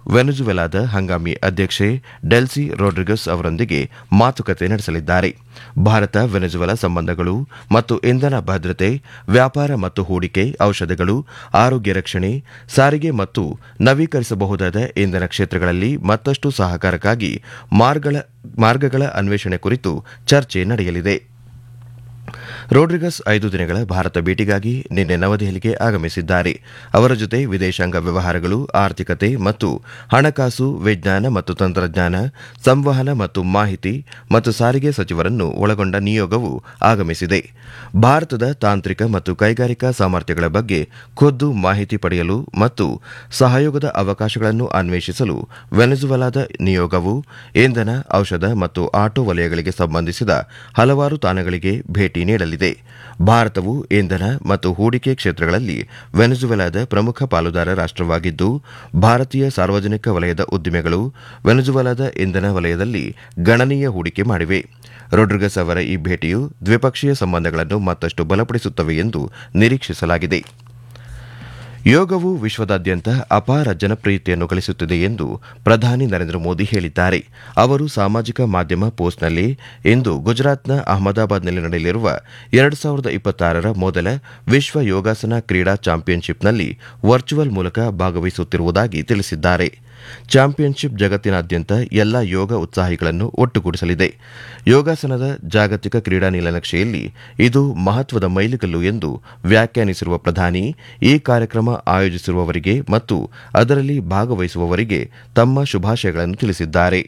ವೆನೆಜುವೆಲಾದ ಹಂಗಾಮಿ ಅಧ್ಯಕ್ಷೆ Delcy Rodrigues ಅವರೊಂದಿಗೆ ಮಾತುಕತೆ ನಡೆಸಲಿದ್ದಾರೆ ಭಾರತ ವೆನೆಜುವೆಲಾ ಸಂಬಂಧಗಳು ಮತ್ತು ಇಂಧನ ಭದ್ರತೆ ವ್ಯಾಪಾರ ಮತ್ತು ಹೂಡಿಕೆ ಔಷಧಗಳು ಆರೋಗ್ಯ ರಕ್ಷಣೆ ಸಾರಿಗೆ ಮತ್ತು ನವೀಕರಿಸಬಹುದಾದ ಇಂಧನ ಕ್ಷೇತ್ರಗಳಲ್ಲಿ ಮತ್ತಷ್ಟು ಸಹಕಾರಕ್ಕಾಗಿ ಮಾರ್ಗಗಳ ಅನ್ವೇಷಣೆ ಕುರಿತು ಚರ್ಚೆ ನಡೆಯಲಿದೆ ರೋಡ್ರಿಗಸ್ ಐದು ದಿನಗಳ ಭಾರತ ಭೇಟಿಗಾಗಿ ನಿನ್ನೆ ನವದೆಹಲಿಗೆ ಆಗಮಿಸಿದ್ದಾರೆ ಅವರ ಜೊತೆ ವಿದೇಶಾಂಗ ವ್ಯವಹಾರಗಳು ಆರ್ಥಿಕತೆ ಮತ್ತು ಹಣಕಾಸು ವಿಜ್ಞಾನ ಮತ್ತು ತಂತ್ರಜ್ಞಾನ ಸಂವಹನ ಮತ್ತು ಮಾಹಿತಿ ಮತ್ತು ಸಾರಿಗೆ ಸಚಿವರನ್ನು ಒಳಗೊಂಡ ನಿಯೋಗವು ಆಗಮಿಸಿದೆ ಭಾರತದ ತಾಂತ್ರಿಕ ಮತ್ತು ಕೈಗಾರಿಕಾ ಸಾಮರ್ಥ್ಯಗಳ ಬಗ್ಗೆ ಖುದ್ದು ಮಾಹಿತಿ ಪಡೆಯಲು ಮತ್ತು ಸಹಯೋಗದ ಅವಕಾಶಗಳನ್ನು ಅನ್ವೇಷಿಸಲು ವೆನೆಜುವೆಲಾದ ನಿಯೋಗವು ಇಂಧನ ಔಷಧ ಮತ್ತು ಆಟೋ ವಲಯಗಳಿಗೆ ಸಂಬಂಧಿಸಿದ ಹಲವಾರು ತಾಣಗಳಿಗೆ ಭೇಟಿ ನೀಡಲಿದೆ ಭಾರತವು ಇಂಧನ ಮತ್ತು ಹೂಡಿಕೆ ಕ್ಷೇತ್ರಗಳಲ್ಲಿ ವೆನೆಜುವೆಲಾದ ಪ್ರಮುಖ ಪಾಲುದಾರ ರಾಷ್ಟವಾಗಿದ್ದು ಭಾರತೀಯ ಸಾರ್ವಜನಿಕ ವಲಯದ ಉದ್ದಿಮೆಗಳು ವೆನೆಜುವೆಲಾದ ಇಂಧನ ವಲಯದಲ್ಲಿ ಗಣನೀಯ ಹೂಡಿಕೆ ಮಾಡಿವೆ ರೊಡ್ರಿಗಸ್ ಅವರ ಈ ಭೇಟಿಯು ದ್ವಿಪಕ್ಷೀಯ ಸಂಬಂಧಗಳನ್ನು ಮತ್ತಷ್ಟು ಬಲಪಡಿಸುತ್ತವೆ ಎಂದು ನಿರೀಕ್ಷಿಸಲಾಗಿದೆ ಯೋಗವು ವಿಶ್ವದಾದ್ಯಂತ ಅಪಾರ ಜನಪ್ರಿಯತೆಯನ್ನು ಗಳಿಸುತ್ತಿದೆ ಎಂದು ಪ್ರಧಾನಿ ನರೇಂದ್ರ ಮೋದಿ ಹೇಳಿದ್ದಾರೆ ಅವರು ಸಾಮಾಜಿಕ ಮಾಧ್ಯಮ ಪೋಸ್ಟ್ನಲ್ಲಿ ಇಂದು ಗುಜರಾತ್ನ ಅಹಮದಾಬಾದ್ನಲ್ಲಿ ನಡೆಯಲಿರುವ ಎರಡು ಸಾವಿರದ ಇಪ್ಪತ್ತಾರರ ಮೊದಲ ವಿಶ್ವ ಯೋಗಾಸನ ಕ್ರೀಡಾ ಚಾಂಪಿಯನ್ಶಿಪ್ನಲ್ಲಿ ವರ್ಚುವಲ್ ಮೂಲಕ ಭಾಗವಹಿಸುತ್ತಿರುವುದಾಗಿ ತಿಳಿಸಿದ್ದಾರೆ ಚಾಂಪಿಯನ್ಶಿಪ್ ಜಗತ್ತಿನಾದ್ಯಂತ ಎಲ್ಲಾ ಯೋಗ ಉತ್ಸಾಹಿಗಳನ್ನು ಒಟ್ಟುಗೂಡಿಸಲಿದೆ ಯೋಗಾಸನದ ಜಾಗತಿಕ ಕ್ರೀಡಾ ನೀಲನಕ್ಷೆಯಲ್ಲಿ ಇದು ಮಹತ್ವದ ಮೈಲಿಗಲ್ಲು ಎಂದು ವ್ಯಾಖ್ಯಾನಿಸಿರುವ ಪ್ರಧಾನಿ ಈ ಕಾರ್ಯಕ್ರಮ ಆಯೋಜಿಸಿರುವವರಿಗೆ ಮತ್ತು ಅದರಲ್ಲಿ ಭಾಗವಹಿಸುವವರಿಗೆ ತಮ್ಮ ಶುಭಾಶಯಗಳನ್ನು ತಿಳಿಸಿದ್ದಾರೆ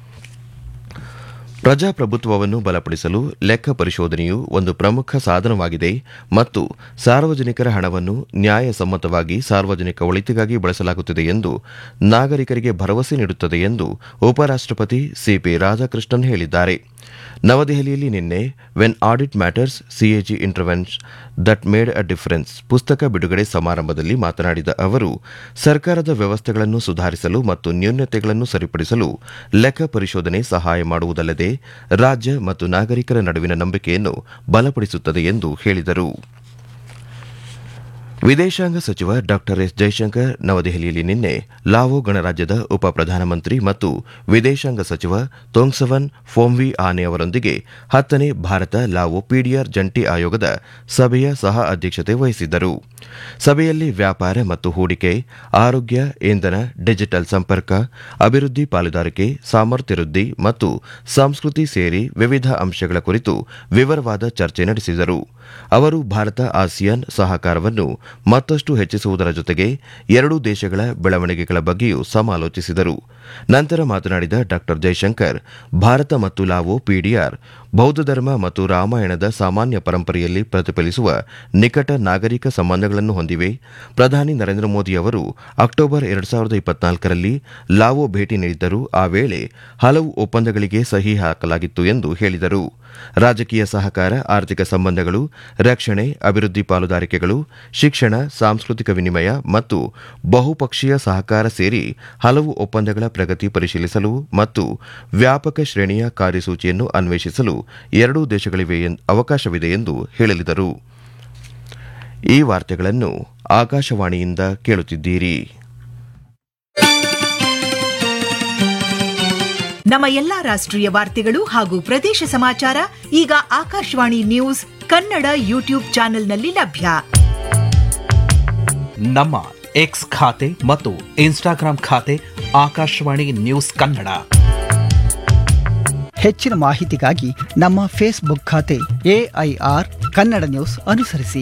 ಪ್ರಜಾಪ್ರಭುತ್ವವನ್ನು ಬಲಪಡಿಸಲು ಲೆಕ್ಕ ಪರಿಶೋಧನೆಯು ಒಂದು ಪ್ರಮುಖ ಸಾಧನವಾಗಿದೆ ಮತ್ತು ಸಾರ್ವಜನಿಕರ ಹಣವನ್ನು ನ್ಯಾಯಸಮ್ಮತವಾಗಿ ಸಾರ್ವಜನಿಕ ಒಳಿತಿಗಾಗಿ ಬಳಸಲಾಗುತ್ತಿದೆ ಎಂದು ನಾಗರಿಕರಿಗೆ ಭರವಸೆ ನೀಡುತ್ತದೆ ಎಂದು ಉಪರಾಷ್ಟಪತಿ ಸಿಪಿ ರಾಧಾಕೃಷ್ಣನ್ ಹೇಳಿದ್ದಾರೆ ನವದೆಹಲಿಯಲ್ಲಿ ನಿನ್ನೆ when audit matters C A G interventions that made a difference ಪುಸ್ತಕ ಬಿಡುಗಡೆ ಸಮಾರಂಭದಲ್ಲಿ ಮಾತನಾಡಿದ ಅವರು ಸರ್ಕಾರದ ವ್ಯವಸ್ಥೆಗಳನ್ನು ಸುಧಾರಿಸಲು ಮತ್ತು ನ್ಯೂನತೆಗಳನ್ನು ಸರಿಪಡಿಸಲು ಲೆಕ್ಕ ಪರಿಶೋಧನೆ ಸಹಾಯ ಮಾಡುವುದಲ್ಲದೆ ರಾಜ್ಯ ಮತ್ತು ನಾಗರಿಕರ ನಡುವಿನ ನಂಬಿಕೆಯನ್ನು ಬಲಪಡಿಸುತ್ತದೆ ಎಂದು ಹೇಳಿದರು ವಿದೇಶಾಂಗ ಸಚಿವ ಡಾ ಎಸ್ ಜೈಶಂಕರ್ ನವದೆಹಲಿಯಲ್ಲಿ ನಿನ್ನೆ ಲಾವೋ ಗಣರಾಜ್ಯದ ಉಪ ಪ್ರಧಾನಮಂತ್ರಿ ಮತ್ತು ವಿದೇಶಾಂಗ ಸಚಿವ ತೊಂಗ್ಸವನ್ ಫೋಮ್ವಿ ಆನೆ ಅವರೊಂದಿಗೆ ಹತ್ತನೇ ಭಾರತ ಲಾವೋ ಪಿಡಿಆರ್ ಜಂಟಿ ಆಯೋಗದ ಸಭೆಯ ಸಹ ಅಧ್ಯಕ್ಷತೆ ವಹಿಸಿದ್ದರು ಸಭೆಯಲ್ಲಿ ವ್ಯಾಪಾರ ಮತ್ತು ಹೂಡಿಕೆ ಆರೋಗ್ಯ ಇಂಧನ ಡಿಜಿಟಲ್ ಸಂಪರ್ಕ ಅಭಿವೃದ್ಧಿ ಪಾಲುದಾರಿಕೆ ಸಾಮರ್ಥ್ಯ ವೃದ್ಧಿ ಮತ್ತು ಸಂಸ್ಕೃತಿ ಸೇರಿ ವಿವಿಧ ಅಂಶಗಳ ಕುರಿತು ವಿವರವಾದ ಚರ್ಚೆ ನಡೆಸಿದರು ಅವರು ಭಾರತ ಆಸಿಯಾನ್ ಸಹಕಾರವನ್ನು ಮತ್ತಷ್ಟು ಹೆಚ್ಚಿಸುವುದರ ಜೊತೆಗೆ ಎರಡೂ ದೇಶಗಳ ಬೆಳವಣಿಗೆಗಳ ಬಗ್ಗೆಯೂ ಸಮಾಲೋಚಿಸಿದರು ನಂತರ ಮಾತನಾಡಿದ ಡಾ ಜೈಶಂಕರ್ ಭಾರತ ಮತ್ತು ಲಾವೋ ಪಿಡಿಆರ್ ಬೌದ್ಧ ಧರ್ಮ ಮತ್ತು ರಾಮಾಯಣದ ಸಾಮಾನ್ಯ ಪರಂಪರೆಯಲ್ಲಿ ಪ್ರತಿಫಲಿಸುವ ನಿಕಟ ನಾಗರಿಕ ಸಂಬಂಧಗಳನ್ನು ಹೊಂದಿವೆ ಪ್ರಧಾನಿ ನರೇಂದ್ರ ಮೋದಿ ಅವರು ಅಕ್ಟೋಬರ್ ಎರಡು ಸಾವಿರದ ಇಪ್ಪತ್ನಾಲ್ಕರಲ್ಲಿ ಲಾವೋ ಭೇಟಿ ನೀಡಿದ್ದರು ಆ ವೇಳೆ ಹಲವು ಒಪ್ಪಂದಗಳಿಗೆ ಸಹಿ ಹಾಕಲಾಗಿತ್ತು ಎಂದು ಹೇಳಿದರು ರಾಜಕೀಯ ಸಹಕಾರ ಆರ್ಥಿಕ ಸಂಬಂಧಗಳು ರಕ್ಷಣೆ ಅಭಿವೃದ್ಧಿ ಪಾಲುದಾರಿಕೆಗಳು ಶಿಕ್ಷಣ ಸಾಂಸ್ಕೃತಿಕ ವಿನಿಮಯ ಮತ್ತು ಬಹುಪಕ್ಷೀಯ ಸಹಕಾರ ಸೇರಿ ಹಲವು ಒಪ್ಪಂದಗಳ ಪ್ರಗತಿ ಪರಿಶೀಲಿಸಲು ಮತ್ತು ವ್ಯಾಪಕ ಶ್ರೇಣಿಯ ಕಾರ್ಯಸೂಚಿಯನ್ನು ಅನ್ವೇಷಿಸಲು ಎರಡೂ ದೇಶಗಳಿವೆ ಅವಕಾಶವಿದೆ ಎಂದು ಹೇಳಿದರು ಈ ವಾರ್ತೆಗಳನ್ನು ಆಕಾಶವಾಣಿಯಿಂದ ಕೇಳುತ್ತಿದ್ದೀರಿ ನಮ್ಮ ಎಲ್ಲಾ ರಾಷ್ಟ್ರೀಯ ವಾರ್ತೆಗಳು ಹಾಗೂ ಪ್ರದೇಶ ಸಮಾಚಾರ ಈಗ ಆಕಾಶವಾಣಿ ನ್ಯೂಸ್ ಕನ್ನಡ ಯೂಟ್ಯೂಬ್ ಚಾನೆಲ್ನಲ್ಲಿ ಲಭ್ಯ ನಮ್ಮ ಎಕ್ಸ್ ಖಾತೆ ಮತ್ತು ಇನ್ಸ್ಟಾಗ್ರಾಂ ಖಾತೆ ಆಕಾಶವಾಣಿ ನ್ಯೂಸ್ ಕನ್ನಡ ಹೆಚ್ಚಿನ ಮಾಹಿತಿಗಾಗಿ ನಮ್ಮ ಫೇಸ್ಬುಕ್ ಖಾತೆ ಎಐಆರ್ ಕನ್ನಡ ನ್ಯೂಸ್ ಅನುಸರಿಸಿ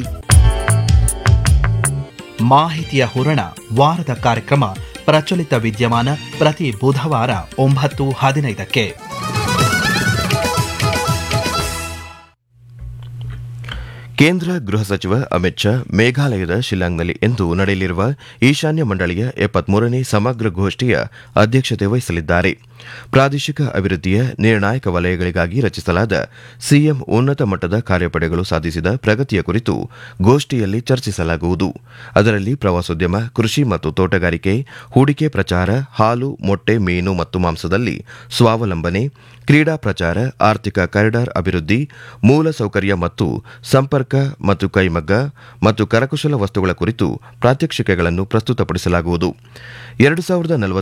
ಮಾಹಿತಿಯ ಹೂರಣ ವಾರದ ಕಾರ್ಯಕ್ರಮ ಪ್ರಚಲಿತ ವಿದ್ಯಮಾನ ಪ್ರತಿ ಬುಧವಾರ ಒಂಬತ್ತು ಹದಿನೈದಕ್ಕೆ ಕೇಂದ್ರ ಗೃಹ ಸಚಿವ ಅಮಿತ್ ಶಾ ಮೇಘಾಲಯದ ಶಿಲ್ಲಾಂಗ್ನಲ್ಲಿ ಇಂದು ನಡೆಯಲಿರುವ ಈಶಾನ್ಯ ಮಂಡಳಿಯ ಎಪ್ಪತ್ಮೂರನೇ ಸಮಗ್ರ ಗೋಷ್ಠಿಯ ಅಧ್ಯಕ್ಷತೆ ವಹಿಸಲಿದ್ದಾರೆ ಪ್ರಾದೇಶಿಕ ಅಭಿವೃದ್ಧಿಯ ನಿರ್ಣಾಯಕ ವಲಯಗಳಿಗಾಗಿ ರಚಿಸಲಾದ ಸಿಎಂ ಉನ್ನತ ಮಟ್ಟದ ಕಾರ್ಯಪಡೆಗಳು ಸಾಧಿಸಿದ ಪ್ರಗತಿಯ ಕುರಿತು ಗೋಷ್ಠಿಯಲ್ಲಿ ಚರ್ಚಿಸಲಾಗುವುದು ಅದರಲ್ಲಿ ಪ್ರವಾಸೋದ್ಯಮ ಕೃಷಿ ಮತ್ತು ತೋಟಗಾರಿಕೆ ಹೂಡಿಕೆ ಪ್ರಚಾರ ಹಾಲು ಮೊಟ್ಟೆ ಮೀನು ಮತ್ತು ಮಾಂಸದಲ್ಲಿ ಸ್ವಾವಲಂಬನೆ ಕ್ರೀಡಾ ಪ್ರಚಾರ ಆರ್ಥಿಕ ಕಾರಿಡಾರ್ ಅಭಿವೃದ್ಧಿ ಮೂಲಸೌಕರ್ಯ ಮತ್ತು ಸಂಪರ್ಕ ಮತ್ತು ಕೈಮಗ್ಗ ಮತ್ತು ಕರಕುಶಲ ವಸ್ತುಗಳ ಕುರಿತು ಪ್ರಾತ್ಯಕ್ಷಿಕೆಗಳನ್ನು ಪ್ರಸ್ತುತಪಡಿಸಲಾಗುವುದು ಎರಡು ಸಾವಿರದ